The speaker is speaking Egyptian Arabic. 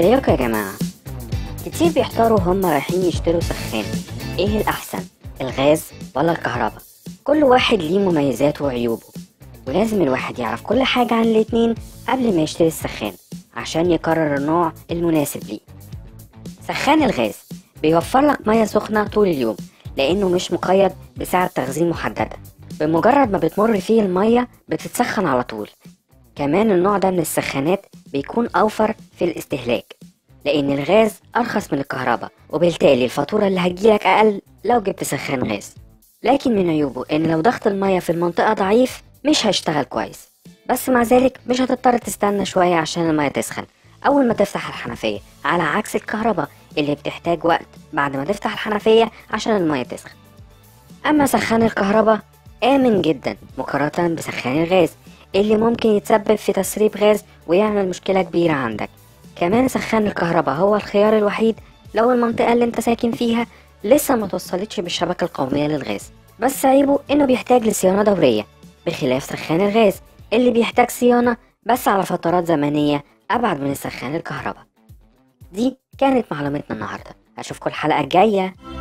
ازيكم يا جماعة كتير بيحتاروا هم رايحين يشتروا سخان ايه الأحسن الغاز ولا الكهرباء كل واحد ليه مميزاته وعيوبه ولازم الواحد يعرف كل حاجة عن الاتنين قبل ما يشتري السخان عشان يقرر النوع المناسب ليه سخان الغاز بيوفر لك مية سخنة طول اليوم لأنه مش مقيد بسعة تخزين محددة بمجرد ما بتمر فيه المية بتتسخن على طول كمان النوع ده من السخانات بيكون أوفر في الاستهلاك لأن الغاز أرخص من الكهرباء وبالتالي الفاتورة اللي هتجيلك أقل لو جبت سخان غاز لكن من عيوبه إن لو ضغط المية في المنطقة ضعيف مش هيشتغل كويس بس مع ذلك مش هتضطر تستنى شوية عشان المية تسخن أول ما تفتح الحنفية على عكس الكهرباء اللي بتحتاج وقت بعد ما تفتح الحنفية عشان المية تسخن أما سخان الكهرباء آمن جدا مقارنة بسخان الغاز اللي ممكن يتسبب في تسريب غاز ويعمل مشكلة كبيرة عندك كمان سخان الكهرباء هو الخيار الوحيد لو المنطقة اللي انت ساكن فيها لسه ما توصلتش بالشبكة القومية للغاز بس عيبه انه بيحتاج لصيانة دورية بخلاف سخان الغاز اللي بيحتاج صيانة بس على فترات زمنية أبعد من السخان الكهرباء دي كانت معلومتنا النهاردة أشوفكم الحلقة الجاية